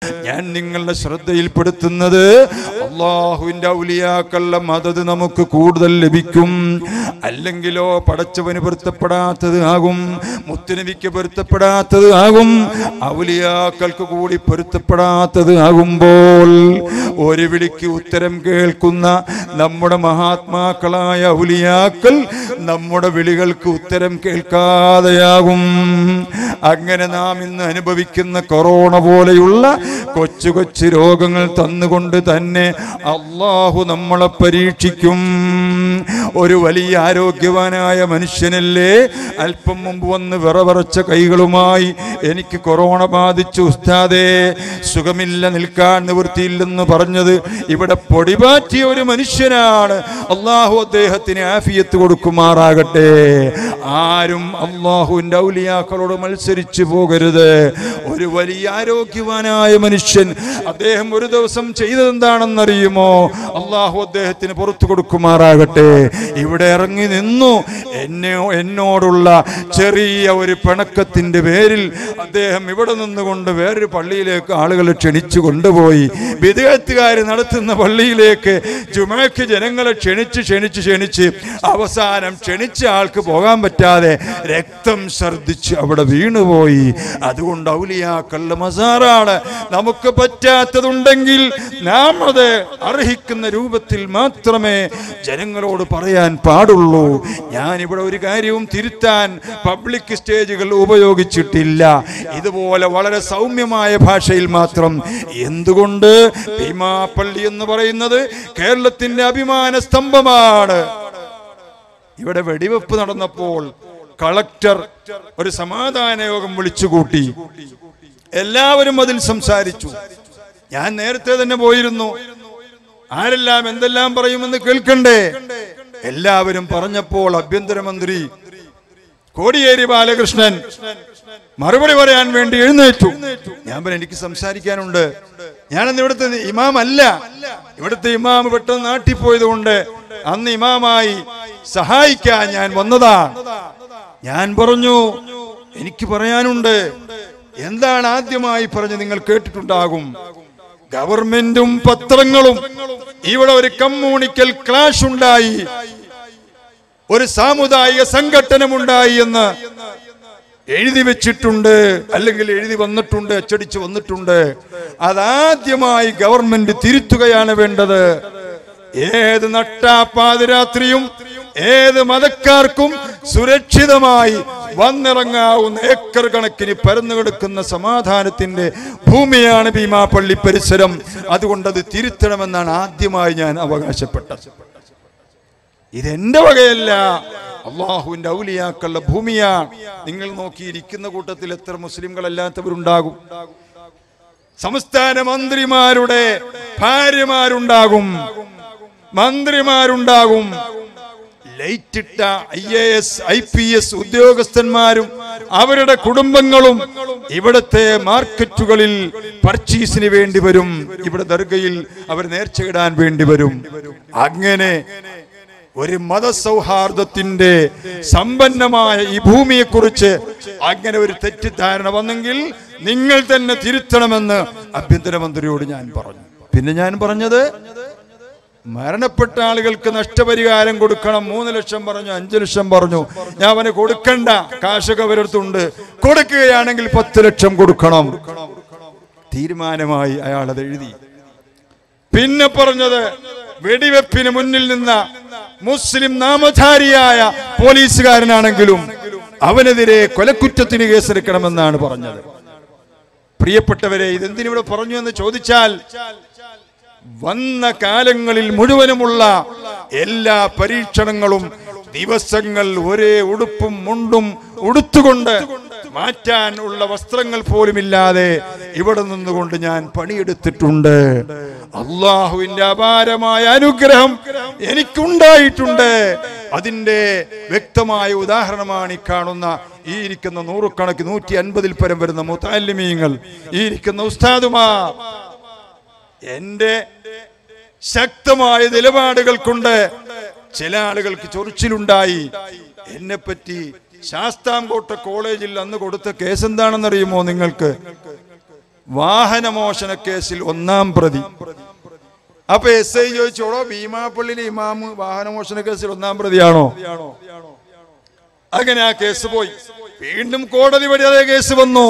ഞാൻ നിങ്ങളുടെ ശ്രദ്ധയിൽപ്പെടുത്തുന്നത് അള്ളാഹുവിന്റെ ഔലിയാക്കളുടെ മദത് നമുക്ക് കൂടുതൽ ലഭിക്കും അല്ലെങ്കിലോ പടച്ചവന് പൊരുത്തപ്പെടാത്തത് ആകും മുത്തുനബിക്ക് പൊരുത്തപ്പെടാത്തത് ആകും ഔലിയാക്കൾക്ക് കൂടി പൊരുത്തപ്പെടാത്തത് ആകുമ്പോൾ ഒരു വിളിക്ക് ഉത്തരം കേൾക്കുന്ന നമ്മുടെ മഹാത്മാക്കളായ ഔലിയാക്കൾ നമ്മുടെ വിളികൾക്ക് ഉത്തരം കേൾക്കാതെയാകും അങ്ങനെ നാം ഇന്ന് അനുഭവിക്കുന്ന കൊറോണ പോലെയുള്ള കൊച്ചു കൊച്ചു രോഗങ്ങൾ തന്നുകൊണ്ട് തന്നെ അള്ളാഹു നമ്മളെ പരീക്ഷിക്കും ഒരു വലിയ ആരോഗ്യവാനായ മനുഷ്യനല്ലേ അല്പം മുമ്പ് വന്ന് വിറവിറച്ച കൈകളുമായി എനിക്ക് കൊറോണ ബാധിച്ചു ഉസ്താദേ സുഖമില്ല നിൽക്കാൻ നിവൃത്തിയില്ലെന്ന് പറഞ്ഞത് ഇവിടെ പൊടിപാറ്റിയ ഒരു മനുഷ്യനാണ് അള്ളാഹു അദ്ദേഹത്തിന് ആഫിയത്ത് കൊടുക്കുമാറാകട്ടെ ആരും അള്ളാഹുവിന്റെ ഔലിയാക്കളോട് മത്സരിച്ചു പോകരുത് ഒരു വലിയ ആരോഗ്യവാനായ മനുഷ്യൻ അദ്ദേഹം ഒരു ദിവസം ചെയ്തത് എന്താണെന്നറിയുമോ അള്ളാഹു അദ്ദേഹത്തിന് പുറത്തു കൊടുക്കുമാറാകട്ടെ ഇവിടെ ഇറങ്ങി നിന്നു എന്നെ എന്നോടുള്ള ചെറിയ ഒരു പിണക്കത്തിന്റെ പേരിൽ അദ്ദേഹം ഇവിടെ നിന്നുകൊണ്ട് വേറൊരു പള്ളിയിലേക്ക് ആളുകളെ ക്ഷണിച്ചു കൊണ്ടുപോയി വിദേഹത്തുകാർ നടത്തുന്ന പള്ളിയിലേക്ക് ജുമയ്ക്ക് ജനങ്ങളെ ക്ഷണിച്ച് ക്ഷണിച്ച് ക്ഷണിച്ച് അവസാനം ക്ഷണിച്ച ആൾക്ക് പോകാൻ പറ്റാതെ രക്തം ഛർദിച്ച് അവിടെ വീണുപോയി അതുകൊണ്ട് ഔലിയാക്കളുടെ മസാറാണ് നമുക്ക് പറ്റാത്തതുണ്ടെങ്കിൽ നാം അത് അർഹിക്കുന്ന രൂപത്തിൽ മാത്രമേ ജനങ്ങളോട് പറയാൻ പാടുള്ളൂ ഞാൻ ഇവിടെ ഒരു കാര്യവും തിരുത്താൻ പബ്ലിക് സ്റ്റേജുകൾ ഉപയോഗിച്ചിട്ടില്ല ഇതുപോലെ വളരെ സൗമ്യമായ ഭാഷയിൽ മാത്രം എന്തുകൊണ്ട് ഭീമാപ്പള്ളി എന്ന് പറയുന്നത് കേരളത്തിന്റെ അഭിമാന സ്തംഭമാണ് ഇവിടെ വെടിവെപ്പ് നടന്നപ്പോൾ കളക്ടർ ഒരു സമാധാന യോഗം വിളിച്ചുകൂട്ടി എല്ലാവരും അതിൽ സംസാരിച്ചു ഞാൻ നേരത്തെ തന്നെ പോയിരുന്നു ആരെല്ലാം എന്തെല്ലാം പറയുമെന്ന് കേൾക്കണ്ടേ എല്ലാവരും പറഞ്ഞപ്പോൾ ആഭ്യന്തരമന്ത്രി കോടിയേരി ബാലകൃഷ്ണൻ മറുപടി പറയാൻ വേണ്ടി എഴുന്നേറ്റു ഞാൻ പറഞ്ഞു എനിക്ക് സംസാരിക്കാനുണ്ട് ഞാനന്ന് ഇവിടുത്തെ ഇമാം അല്ല ഇവിടുത്തെ ഇമാം പെട്ടെന്ന് നാട്ടിൽ പോയത് കൊണ്ട് അന്ന് ഇമാമായി സഹായിക്കാൻ ഞാൻ വന്നതാ ഞാൻ പറഞ്ഞു എനിക്ക് പറയാനുണ്ട് എന്താണ് ആദ്യമായി പറഞ്ഞ് നിങ്ങൾ കേട്ടിട്ടുണ്ടാകും ഗവൺമെന്റും പത്രങ്ങളും ഇവിടെ ഒരു കമ്മ്യൂണിക്കൽ ക്ലാഷ് ഉണ്ടായി ഒരു സാമുദായിക സംഘടനമുണ്ടായി എന്ന് എഴുതി വെച്ചിട്ടുണ്ട് അല്ലെങ്കിൽ എഴുതി വന്നിട്ടുണ്ട് അച്ചടിച്ച് വന്നിട്ടുണ്ട് അതാദ്യമായി ഗവൺമെന്റ് തിരുത്തുകയാണ് വേണ്ടത് ഏത് നട്ടാപ്പാതിരാത്രിയും ഏത് മതക്കാർക്കും സുരക്ഷിതമായി വന്നിറങ്ങാവുന്ന ഏക്കർ കണക്കിന് പരന്നു കിടക്കുന്ന സമാധാനത്തിന്റെ ഭൂമിയാണ് ഭീമാപള്ളി പരിസരം അതുകൊണ്ട് അത് തിരുത്തണമെന്നാണ് ആദ്യമായി ഞാൻ അവകാശപ്പെട്ടത് ഇതെന്റെ വകയല്ല അള്ളാഹുവിന്റെ ഔലിയാക്കളുടെ ഭൂമിയാണ് നിങ്ങൾ നോക്കിയിരിക്കുന്ന കൂട്ടത്തിൽ എത്ര മുസ്ലിംകളല്ലാത്തവരുണ്ടാകും സംസ്ഥാന മന്ത്രിമാരുടെ ഭാര്യമാരുണ്ടാകും മന്ത്രിമാരുണ്ടാകും ലൈറ്റിട്ട I A S I P S ഉദ്യോഗസ്ഥന്മാരും അവരുടെ കുടുംബങ്ങളും ഇവിടുത്തെ മാർക്കറ്റുകളിൽ പർച്ചേസിന് വേണ്ടി വരും ഇവിടെ ദർഗയിൽ അവർ നേർച്ചയിടാൻ വേണ്ടി വരും അങ്ങനെ ഒരു മതസൗഹാർദ്ദത്തിന്റെ സമ്പന്നമായ ഈ ഭൂമിയെക്കുറിച്ച് അങ്ങനെ ഒരു തെറ്റിദ്ധാരണ വന്നെങ്കിൽ നിങ്ങൾ തന്നെ തിരുത്തണമെന്ന് ആഭ്യന്തരമന്ത്രിയോട് ഞാൻ പറഞ്ഞു പിന്നെ ഞാൻ പറഞ്ഞത് മരണപ്പെട്ട ആളുകൾക്ക് നഷ്ടപരിഹാരം കൊടുക്കണം മൂന്ന് ലക്ഷം പറഞ്ഞു അഞ്ചു ലക്ഷം പറഞ്ഞു ഞാൻ അവന് കൊടുക്കണ്ട കാശൊക്കെ അവരടുത്തുണ്ട് കൊടുക്കുകയാണെങ്കിൽ പത്ത് ലക്ഷം കൊടുക്കണം തീരുമാനമായി അയാൾ അത് എഴുതി പിന്നെ പറഞ്ഞത് വെടിവെപ്പിന് മുന്നിൽ നിന്ന മുസ്ലിം നാമധാരിയായ പോലീസുകാരനാണെങ്കിലും അവനെതിരെ കൊലക്കുറ്റത്തിന് കേസെടുക്കണമെന്നാണ് പറഞ്ഞത് പ്രിയപ്പെട്ടവരെ ഇതെന്തിനിവിടെ പറഞ്ഞു എന്ന് ചോദിച്ചാൽ വന്ന കാലങ്ങളിൽ മുഴുവനുമുള്ള എല്ലാ പരീക്ഷണങ്ങളും ദിവസങ്ങൾ ഒരേ ഉടുപ്പും മുണ്ടും ഉടുത്തുകൊണ്ട് മാറ്റാൻ ഉള്ള വസ്ത്രങ്ങൾ പോലുമില്ലാതെ ഇവിടെ നിന്നുകൊണ്ട് ഞാൻ പണിയെടുത്തിട്ടുണ്ട് അള്ളാഹുവിന്റെ അപാരമായ അനുഗ്രഹം എനിക്കുണ്ടായിട്ടുണ്ട് അതിന്റെ വ്യക്തമായ ഉദാഹരണമാണ് ഈ കാണുന്ന ഈ ഇരിക്കുന്ന നൂറുകണക്ക് നൂറ്റി അൻപതിൽ പരം വരുന്ന മുത്താലിമീങ്ങൾ ഈ ഇരിക്കുന്ന ഉസ്താദുമാർ എന്റെ ശക്തമായ നിലപാടുകൾ കൊണ്ട് ചില ആളുകൾക്ക് ചൊറിച്ചിലുണ്ടായി എന്നെ പറ്റി ശാസ്താംകോട്ട കോളേജിൽ അന്ന് കൊടുത്ത കേസ് എന്താണെന്നറിയുമോ നിങ്ങൾക്ക് വാഹനമോഷണ കേസിൽ ഒന്നാം പ്രതി അപ്പൊ എസ് ഐ ചോദിച്ചോളോ ഭീമാപ്പള്ളിയിലെ ഇമാമ് വാഹനമോഷണ കേസിൽ ഒന്നാം പ്രതിയാണോ അങ്ങനെ ആ കേസ് പോയി വീണ്ടും കോടതി വഴി അതേ കേസ് വന്നു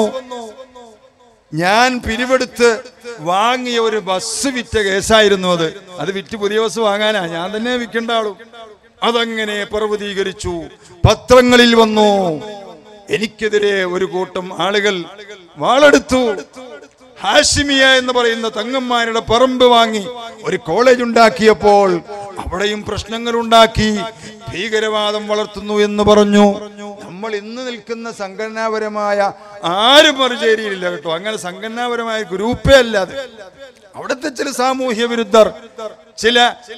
ഞാൻ പിരിവെടുത്ത് വാങ്ങിയ ഒരു ബസ് വിറ്റ കേസായിരുന്നു അത് അത് വിറ്റ് പുതിയ ബസ് വാങ്ങാനാ ഞാൻ തന്നെ വിൽക്കേണ്ട ആളും അതങ്ങനെ പർവ്വതീകരിച്ചു പത്രങ്ങളിൽ വന്നു എനിക്കെതിരെ ഒരു കൂട്ടം ആളുകൾ വാളെടുത്തു ഹാഷിമിയ എന്ന് പറയുന്ന തങ്ങന്മാരുടെ പറമ്പ് വാങ്ങി ഒരു കോളേജ് ഉണ്ടാക്കിയപ്പോൾ അവിടെയും പ്രശ്നങ്ങൾ ഉണ്ടാക്കി ഭീകരവാദം വളർത്തുന്നു എന്ന് പറഞ്ഞു നമ്മൾ ഇന്ന് നിൽക്കുന്ന സംഘടനാപരമായ ആരും മറുചേരിയിലില്ല കേട്ടോ അങ്ങനെ സംഘടനാപരമായ ഗ്രൂപ്പേ അല്ലാതെ അവിടുത്തെ ചില സാമൂഹ്യ വിരുദ്ധർ ചില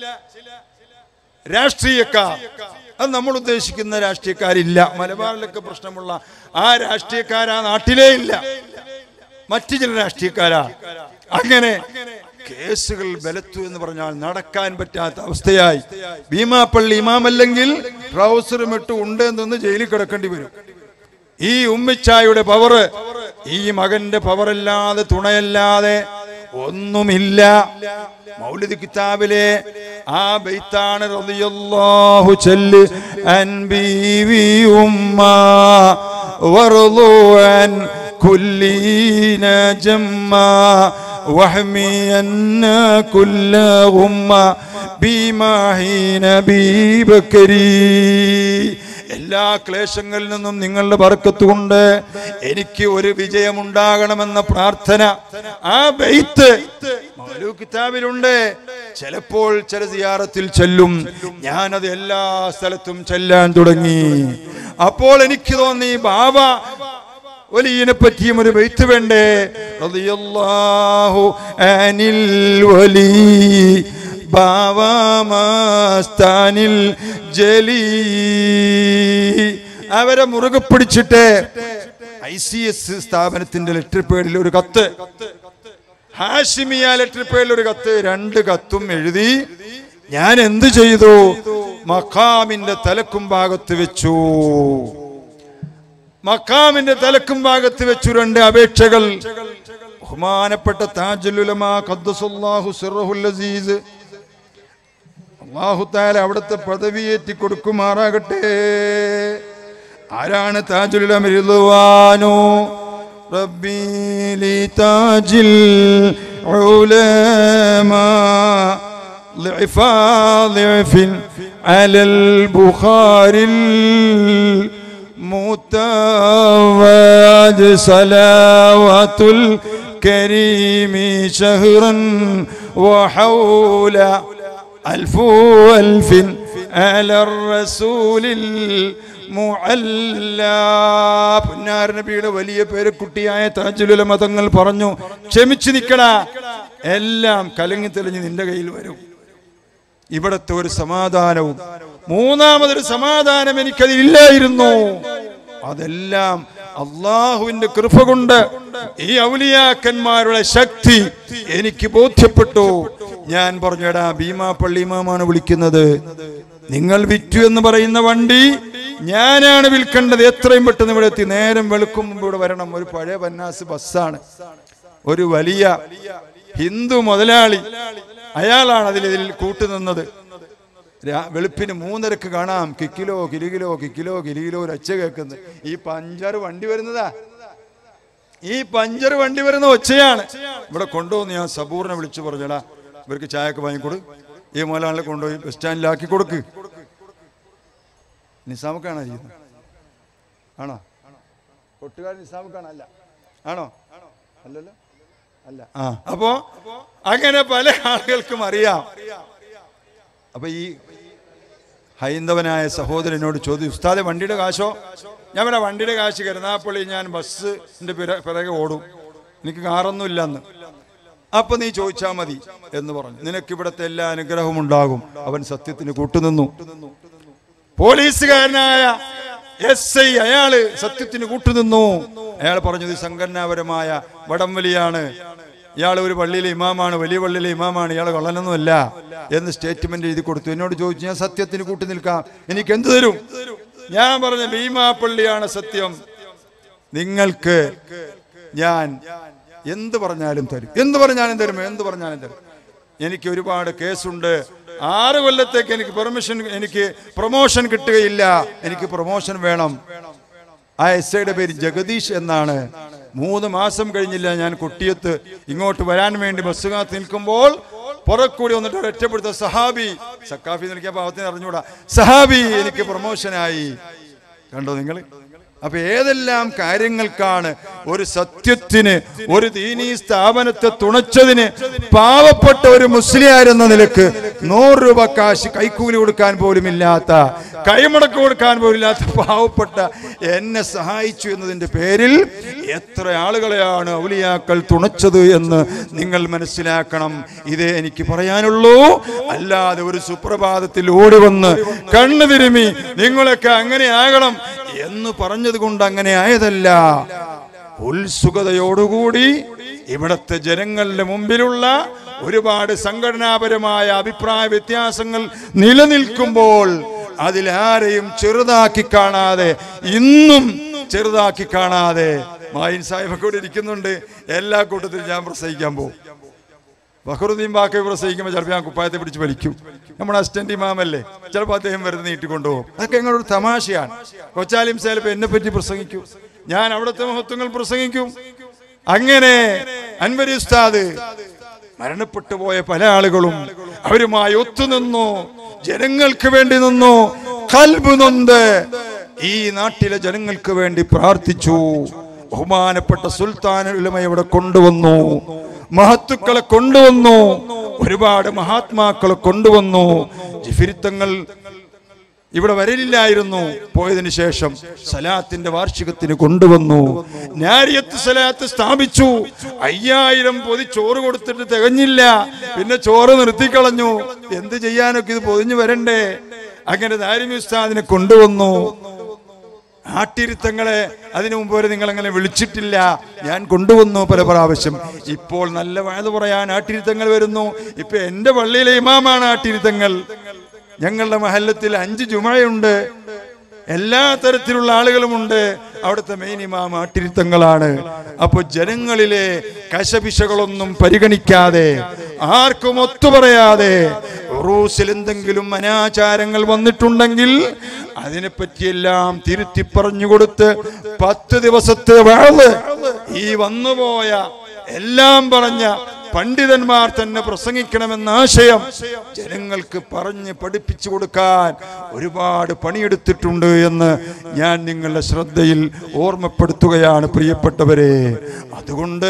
രാഷ്ട്രീയക്കാർ അത് നമ്മൾ ഉദ്ദേശിക്കുന്ന രാഷ്ട്രീയക്കാരില്ല മലബാറിലൊക്കെ പ്രശ്നമുള്ള ആ രാഷ്ട്രീയക്കാർ ആ നാട്ടിലേ ഇല്ല മറ്റു ചില രാഷ്ട്രീയക്കാരാ അങ്ങനെ കേസുകൾ ബലത്തു എന്ന് പറഞ്ഞാൽ നടക്കാൻ പറ്റാത്ത അവസ്ഥയായി ഭീമാപ്പള്ളി ഇമാമല്ലെങ്കിൽ ട്രൗസറും ഇട്ട് ഉണ്ട് എന്ന് ജയിലിൽ കിടക്കേണ്ടി വരും ഈ ഉമ്മിച്ചായുടെ പവറ് ഈ മകന്റെ പവറല്ലാതെ തുണയല്ലാതെ ഒന്നുമില്ല മൗലിദ് കിതാബിലെ ആ ബൈത്താണ് റളിയല്ലാഹു ചൊല്ല് അൻ ബീവി ഉമ്മ വറളു അൻ കുല്ലീന ജമ്മ വഹമി അന്ന കുല്ല ഉമ്മ ബീമാഹീന ബീബക്കരീ എല്ലാ ക്ലേശങ്ങളിൽ നിന്നും നിങ്ങളുടെ ബർക്കത്തുകൊണ്ട് എനിക്ക് ഒരു വിജയമുണ്ടാകണമെന്ന പ്രാർത്ഥന ആ ബെയ്ത്ത് മൗലൂ കിതാബിലുണ്ട് ചിലപ്പോൾ ചില സിയാറത്തിൽ ചെല്ലും ഞാനത് എല്ലാ സ്ഥലത്തും ചെല്ലാൻ തുടങ്ങി അപ്പോൾ എനിക്ക് തോന്നി ബാബ വലിയനെ പറ്റിയും ഒരു ബെയ്ത്ത് വേണ്ടേ റളിയല്ലാഹു അനിൽ വലി ബാവാമാസ്ഥാനിൽ ജലീ അവരെ മുറുകെ പിടിച്ചിട്ട് ഐ സി എസ് സ്ഥാപനത്തിന്റെ ലെറ്റർ പേഡിൽ ഒരു കത്ത് ഹാഷിമിയ ലെറ്റർ പേഡിൽ ഒരു കത്ത് രണ്ട് കത്തും എഴുതി ഞാൻ എന്ത് ചെയ്തു മഖാമിന്റെ തലക്കും ഭാഗത്ത് വെച്ചു മക്കാമിന്റെ തലക്കും ഭാഗത്ത് വെച്ചു രണ്ട് അപേക്ഷകൾ ബഹുമാനപ്പെട്ട താജുലുലമാ ഖദ്ദസുല്ലാഹു സിറഹുൽ അസീസ് അള്ളാഹു താല അവിടുത്തെ പദവിയേറ്റി കൊടുക്കുമാറാകട്ടെ ആരാണ് താജുലുലമ റിദ്വാനു റബ്ബി ലി താജിൽ ഉലമാ ضعفا ضعف على البخاري متواج صلوات الكريم شهرا وحول ألف ألف على الرسول المعلى പുന്നാർ നബിയുടെ വലിയ പേരക്കുട്ടിയായ താജുലുല മതങ്ങൾ പറഞ്ഞു ക്ഷമിച്ചു നിൽക്കടാ എല്ലാം കലങ്ങി തെളിഞ്ഞ് നിന്റെ കയ്യിൽ വരും ഇവിടത്തെ ഒരു സമാധാനവും മൂന്നാമതൊരു സമാധാനം എനിക്കതില്ലായിരുന്നു അതെല്ലാം അള്ളാഹുവിന്റെ കൃപ കൊണ്ട് ഈ ഔലിയാക്കന്മാരുടെ ശക്തി എനിക്ക് ബോധ്യപ്പെട്ടു ഞാൻ പറഞ്ഞടാ ഭീമാ പള്ളി ഇമാമാണ് വിളിക്കുന്നത് നിങ്ങൾ വിറ്റു എന്ന് പറയുന്ന വണ്ടി ഞാനാണ് വിൽക്കേണ്ടത് എത്രയും പെട്ടെന്ന് ഇവിടെ എത്തി നേരം വെളുക്കും മുമ്പ് ഇവിടെ വരണം ഒരു പഴയ പന്നാസ് ബസ്സാണ് ഒരു വലിയ ഹിന്ദു മുതലാളി അയാളാണ് അതിൽ ഇതിൽ കൂട്ടുനിന്നത് രാ- വെളുപ്പിന് മൂന്നരക്ക് കാണാം കിക്കിലോ കിലുകിലോ കിക്കിലോ കിലുകിലോ ഒരു ഒച്ച കേൾക്കുന്നത് ഈ പഞ്ചർ വണ്ടി വരുന്നതാ ഈ പഞ്ചർ വണ്ടി വരുന്ന ഒച്ചയാണ് ഇവിടെ കൊണ്ടുവന്ന് ഞാൻ സബൂറിനെ വിളിച്ചു പറഞ്ഞടാ ഇവർക്ക് ചായക്ക് വാങ്ങിക്കൊടു ഈ മോലാളിനെ കൊണ്ടുപോയി ബസ് സ്റ്റാൻഡിലാക്കി കൊടുക്ക് നിസാമക്കാണോ ചെയ്യുന്നത് ആണോ കൊട്ടുകാരൻ നിസാമക്കാണോ അല്ല ആണോ അല്ലല്ലോ അല്ല ആ അപ്പോ അങ്ങനെ പല ആളുകൾക്കും അറിയാം അപ്പൊ ഈ ഹൈന്ദവനായ സഹോദരനോട് ചോദിച്ചു ഉസ്താദെ വണ്ടിയുടെ കാശോ ഞാൻ ഇവിടെ വണ്ടിയുടെ കാശ് കരുനാപ്പള്ളി ഞാൻ ബസ്സിന്റെ പിറ- പിറകെ ഓടും എനിക്ക് കാറൊന്നും ഇല്ലെന്ന് അപ്പൊ നീ ചോദിച്ചാ മതി എന്ന് പറഞ്ഞു നിനക്ക് ഇവിടത്തെ എല്ലാ അനുഗ്രഹവും ഉണ്ടാകും അവൻ സത്യത്തിന് കൂട്ടുനിന്നു പോലീസുകാരനായ എസ് ഐ അയാള് സത്യത്തിന് കൂട്ടുനിന്നു അയാൾ പറഞ്ഞത് സംഘടനാപരമായ വടംവലിയാണ് ഇയാൾ ഒരു പള്ളിയിലെ ഇമാമാണ് വലിയ പള്ളിയിലെ ഇമാമാണ് ഇയാൾ കള്ളനൊന്നുമല്ല എന്ന് സ്റ്റേറ്റ്മെന്റ് എഴുതി കൊടുത്തു എന്നോട് ചോദിച്ചു ഞാൻ സത്യത്തിന് കൂട്ടു നിൽക്കാം എനിക്ക് എന്ത് തരും ഞാൻ പറഞ്ഞ ഭീമാപ്പള്ളിയാണ് സത്യം നിങ്ങൾക്ക് ഞാൻ എന്ത് പറഞ്ഞാലും തരും എന്ത് പറഞ്ഞാലും തരും എന്ത് പറഞ്ഞാലും തരും എനിക്ക് ഒരുപാട് കേസുണ്ട് ആറ് കൊല്ലത്തേക്ക് എനിക്ക് പെർമിഷൻ എനിക്ക് പ്രൊമോഷൻ കിട്ടുകയില്ല എനിക്ക് പ്രൊമോഷൻ വേണം ആ എസ് ഐയുടെ പേര് ജഗദീഷ് എന്നാണ് മൂന്ന് മാസം കഴിഞ്ഞില്ല ഞാൻ കുട്ടിയത്ത് ഇങ്ങോട്ട് വരാൻ വേണ്ടി ബസ് കാത്ത് നിൽക്കുമ്പോൾ പുറക്കൂടി വന്നിട്ട് ഒരു ഒറ്റപ്പെടുത്ത സഹാബി സക്കാഫി നിൽക്കാൻ പാവത്തിന് അറിഞ്ഞൂടാ സഹാബി എനിക്ക് പ്രൊമോഷനായി കണ്ടോ നിങ്ങൾ അപ്പൊ ഏതെല്ലാം കാര്യങ്ങൾക്കാണ് ഒരു സത്യത്തിന് ഒരു ദീനീ സ്ഥാപനത്തെ തുണച്ചതിന് പാവപ്പെട്ട ഒരു മുസ്ലിയാർ എന്ന നിലക്ക് നൂറ് രൂപ കാശ് കൈക്കൂലി കൊടുക്കാൻ പോലും ഇല്ലാത്ത കൈമുടക്ക് കൊടുക്കാൻ പോലും ഇല്ലാത്ത പാവപ്പെട്ട എന്നെ സഹായിച്ചു എന്നതിന്റെ പേരിൽ എത്ര ആളുകളെയാണ് ഔലിയാക്കൾ തുണച്ചത് എന്ന് നിങ്ങൾ മനസ്സിലാക്കണം ഇതേ എനിക്ക് പറയാനുള്ളൂ അല്ലാതെ ഒരു സുപ്രഭാതത്തിൽ ഓടി വന്ന് കണ്ണു തിരുമി നിങ്ങളൊക്കെ അങ്ങനെ ആകണം എന്ന് പറഞ്ഞത് കൊണ്ട് അങ്ങനെ ആയതല്ല ഉത്സുകതയോടുകൂടി ഇവിടത്തെ ജനങ്ങളുടെ മുമ്പിലുള്ള ഒരുപാട് സംഘടനാപരമായ അഭിപ്രായ വ്യത്യാസങ്ങൾ നിലനിൽക്കുമ്പോൾ അതിലാരെയും ചെറുതാക്കി കാണാതെ ഇന്നും ചെറുതാക്കി കാണാതെ മായിൻ സാഹിബ് കൂടെ ഇരിക്കുന്നുണ്ട് എല്ലാ കൂട്ടത്തിലും ഞാൻ പ്രസംഗിക്കാൻ പോകും ബഹറുദ്ദീൻ ബാക്കി പ്രസംഗിക്കുമ്പോൾ ചിലപ്പോൾ ഞാൻ കുപ്പായത്തെ പിടിച്ച് വലിക്കും നമ്മുടെ അസിസ്റ്റന്റ് ഇമാമല്ലേ ചിലപ്പോൾ അദ്ദേഹം വെറുതെ നീട്ടിക്കൊണ്ടുപോകും അതൊക്കെ ഞങ്ങളുടെ ഒരു തമാശയാണ് കൊച്ചാലിം ചിലപ്പോൾ എന്നെ പറ്റി പ്രസംഗിക്കും ഞാൻ അവിടുത്തെ മഹത്വങ്ങൾ പ്രസംഗിക്കും അങ്ങനെ അൻവരി ഉസ്താദ് മരണപ്പെട്ടു പോയ പല ആളുകളും അവരുമായി ഒത്തുനിന്നു ജനങ്ങൾക്ക് വേണ്ടി നിന്നു കൽബ് നൊന്ത് ഈ നാട്ടിലെ ജനങ്ങൾക്ക് വേണ്ടി പ്രാർത്ഥിച്ചു ബഹുമാനപ്പെട്ട സുൽത്താൻ ഉലമ ഇവിടെ കൊണ്ടുവന്നു മഹത്തുക്കളെ കൊണ്ടുവന്നു ഒരുപാട് മഹാത്മാക്കളെ കൊണ്ടുവന്നു ജിഫിരിത്തങ്ങൾ ഇവിടെ വരലില്ലായിരുന്നു പോയതിനു ശേഷം സലാത്തിന്റെ വാർഷികത്തിന് കൊണ്ടുവന്നു നാരിയത്ത് സലാത്ത് സ്ഥാപിച്ചു അയ്യായിരം പൊതി ചോറ് കൊടുത്തിട്ട് തികഞ്ഞില്ല പിന്നെ ചോറ് നിർത്തിക്കളഞ്ഞു എന്ത് ചെയ്യാനൊക്കെ ഇത് പൊതിഞ്ഞു വരണ്ടേ അങ്ങനെ ദാരിമി ഉസ്താദിനെ കൊണ്ടുവന്നു ആട്ടിരുത്തങ്ങളെ അതിനു മുമ്പ് വരെ നിങ്ങൾ അങ്ങനെ വിളിച്ചിട്ടില്ല ഞാൻ കൊണ്ടുവന്നു പല പ്രാവശ്യം ഇപ്പോൾ നല്ല വയത് പറയാൻ ആട്ടിരുത്തങ്ങൾ വരുന്നു ഇപ്പൊ എന്റെ പള്ളിയിലെ ഇമാമാണ് ആട്ടിരുത്തങ്ങൾ ഞങ്ങളുടെ മഹല്ലത്തിൽ അഞ്ച് ജുമയുണ്ട് എല്ലാ തരത്തിലുള്ള ആളുകളുമുണ്ട് അവിടുത്തെ മെയിൻ ഇമാം ആട്ടിരുത്തങ്ങളാണ് അപ്പൊ ജനങ്ങളിലെ കശപിശകളൊന്നും പരിഗണിക്കാതെ ആർക്കും ഒത്തുപറയാതെ ഉറൂസിൽ എന്തെങ്കിലും അനാചാരങ്ങൾ വന്നിട്ടുണ്ടെങ്കിൽ അതിനെപ്പറ്റിയെല്ലാം തിരുത്തി പറഞ്ഞു കൊടുത്ത് പത്ത് ദിവസത്തെ വാള് ഈ വന്നുപോയ എല്ലാം പറഞ്ഞ പണ്ഡിതന്മാർ തന്നെ പ്രസംഗിക്കണമെന്ന ആശയം ജനങ്ങൾക്ക് പറഞ്ഞ് പഠിപ്പിച്ചു കൊടുക്കാൻ ഒരുപാട് പണിയെടുത്തിട്ടുണ്ട് എന്ന് ഞാൻ നിങ്ങളുടെ ശ്രദ്ധയിൽ ഓർമ്മപ്പെടുത്തുകയാണ് പ്രിയപ്പെട്ടവരെ അതുകൊണ്ട്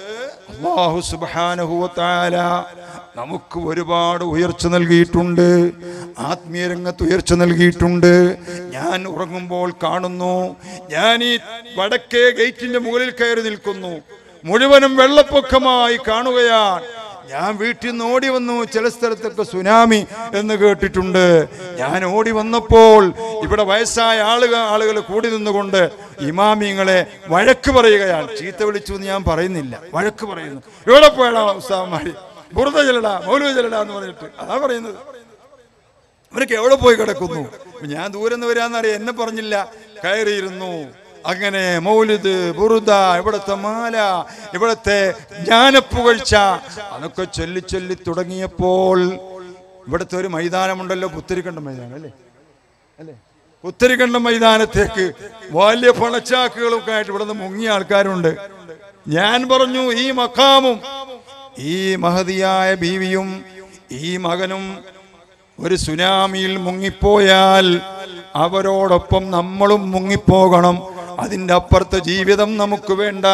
അള്ളാഹു സുബാനഹുവത്താല നമുക്ക് ഒരുപാട് ഉയർച്ച നൽകിയിട്ടുണ്ട് ആത്മീയ രംഗത്ത് ഉയർച്ച നൽകിയിട്ടുണ്ട് ഞാൻ ഉറങ്ങുമ്പോൾ കാണുന്നു ഞാൻ ഈ വടക്കേ ഗേറ്റിന്റെ മുകളിൽ കയറി നിൽക്കുന്നു മുഴുവനും വെള്ളപ്പൊക്കമായി കാണുകയാണ് ഞാൻ വീട്ടിൽ നിന്ന് ഓടി വന്നു ചില സ്ഥലത്തൊക്കെ സുനാമി എന്ന് കേട്ടിട്ടുണ്ട് ഞാൻ ഓടി വന്നപ്പോൾ ഇവിടെ വയസ്സായ ആളുകൾ ആളുകൾ കൂടി നിന്നുകൊണ്ട് ഇമാമിങ്ങളെ വഴക്ക് പറയുകയാണ് ചീത്ത വിളിച്ചു എന്ന് ഞാൻ പറയുന്നില്ല വഴക്ക് പറയുന്നു എവിടെ പോയടാ ഉസ്താവന്മാര് ബുറുത ചെല്ലടാ മൗലവ ചെല്ലടാ എന്ന് പറഞ്ഞിട്ട് അതാ പറയുന്നത് അവരൊക്കെ എവിടെ പോയി കിടക്കുന്നു അപ്പൊ ഞാൻ ദൂരെ നിന്ന് വരാന്നറിയാം എന്നെ പറഞ്ഞില്ല കയറിയിരുന്നു അങ്ങനെ മൗലിദ് ബുറുദ ഇവിടുത്തെ മാല ഇവിടുത്തെ ജ്ഞാനപ്പുകഴ്ച അതൊക്കെ ചൊല്ലി ചൊല്ലി തുടങ്ങിയപ്പോൾ ഇവിടുത്തെ ഒരു മൈതാനമുണ്ടല്ലോ പുത്തരിക്കണ്ട മൈതാനം അല്ലേ അല്ലേ പുത്തരിക്കണ്ട മൈതാനത്തേക്ക് വലിയ പണച്ചാക്കുകളൊക്കെ ആയിട്ട് ഇവിടുന്ന് മുങ്ങിയ ആൾക്കാരുണ്ട് ഞാൻ പറഞ്ഞു ഈ മക്കാമും ഈ മഹതിയായ ബീവിയും ഈ മകനും ഒരു സുനാമിയിൽ മുങ്ങിപ്പോയാൽ അവരോടൊപ്പം നമ്മളും മുങ്ങിപ്പോകണം അതിൻ്റെ അപ്പുറത്തെ ജീവിതം നമുക്ക് വേണ്ട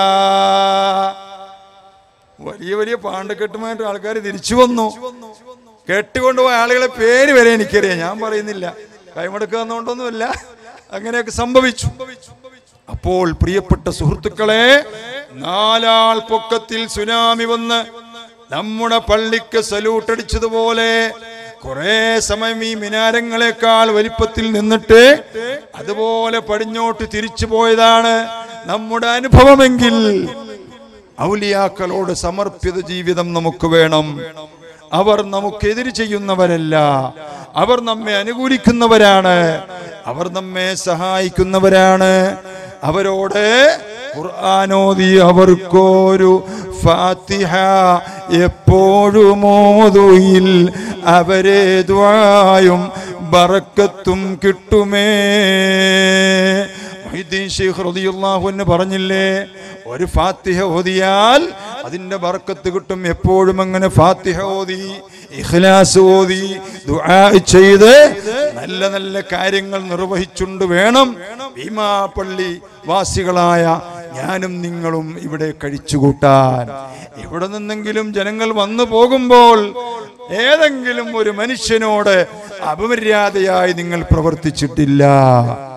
വലിയ വലിയ പാണ്ടക്കെട്ടുമായിട്ട് ആൾക്കാർ തിരിച്ചു വന്നു കെട്ടുകൊണ്ടുപോയ ആളുകളെ പേര് വരെ എനിക്കറിയാം ഞാൻ പറയുന്നില്ല കൈമടക്കുക എന്നുകൊണ്ടൊന്നുമല്ല അങ്ങനെയൊക്കെ സംഭവിച്ചു അപ്പോൾ പ്രിയപ്പെട്ട സുഹൃത്തുക്കളെ നാലാൾ പൊക്കത്തിൽ സുനാമി വന്ന് നമ്മുടെ പള്ളിക്ക് സല്യൂട്ട് അടിച്ചതുപോലെ കുറെ സമയം ഈ മിനാരങ്ങളെക്കാൾ വലിപ്പത്തിൽ നിന്നിട്ട് അതുപോലെ പടിഞ്ഞോട്ട് തിരിച്ചു പോയതാണ് നമ്മുടെ അനുഭവമെങ്കിൽ ഔലിയാക്കളോട് സമർപ്പിത ജീവിതം നമുക്ക് വേണം അവർ നമുക്കെതിര് ചെയ്യുന്നവരല്ല അവർ നമ്മെ അനുകൂലിക്കുന്നവരാണ് അവർ നമ്മെ സഹായിക്കുന്നവരാണ് അവരോട് ഖുർആാനോദി അവർക്കൊരു ഫാത്തിഹ എപ്പോഴും ഓതുയിൽ അവരെ ദ്വായും ബറക്കത്തും കിട്ടുമേ മൊഹീദ്ദീൻ ശൈഖ് റളിയല്ലാഹു അൻഹു പറഞ്ഞില്ലേ ഒരു ഫാത്തിഹ ഓതിയാൽ അതിന്റെ ബർക്കത്ത് കിട്ടും എപ്പോഴും അങ്ങനെ ഫാത്തിഹ ഓതി ഇഖ്ലാസ് ഓതി ദുആ ചെയ്ത് നല്ല നല്ല കാര്യങ്ങൾ നിർവഹിച്ചുകൊണ്ട് വേണം ഭീമാപള്ളി വാസികളായ ഞാനും നിങ്ങളും ഇവിടെ കഴിച്ചുകൂട്ടാൻ ഇവിടെ നിന്നെങ്കിലും ജനങ്ങൾ വന്നു പോകുമ്പോൾ ഏതെങ്കിലും ഒരു മനുഷ്യനോട് അപമര്യാദയായി നിങ്ങൾ പ്രവർത്തിച്ചിട്ടില്ല